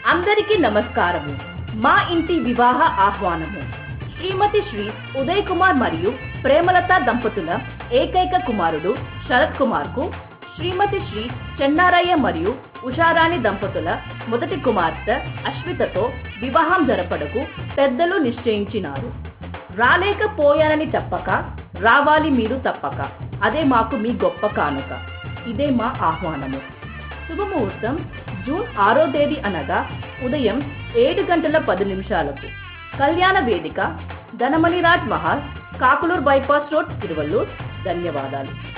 అందరికీ నమస్కారము మా ఇంటి వివాహ ఆహ్వానము శ్రీమతి శ్రీ ఉదయ్ కుమార్ మరియు ప్రేమలత దంపతుల ఏకైక కుమారుడు శరత్ కుమార్ కు శ్రీమతి శ్రీ చెన్నారయ్య మరియు ఉషారాణి దంపతుల మొదటి కుమార్తె అశ్వితతో వివాహం జరపడకు పెద్దలు నిశ్చయించినారు రాలేకపోయానని చెప్పక రావాలి మీరు తప్పక అదే మాకు మీ గొప్ప కానుక ఇదే మా ఆహ్వానము శుభముహూర్తం జూన్ ఆరో తేదీ అనగా ఉదయం ఏడు గంటల పది నిమిషాలకు కళ్యాణ వేదిక ధనమణిరాజ్ మహల్ కాకులూర్ బైపాస్ రోడ్ తిరువల్లూర్ ధన్యవాదాలు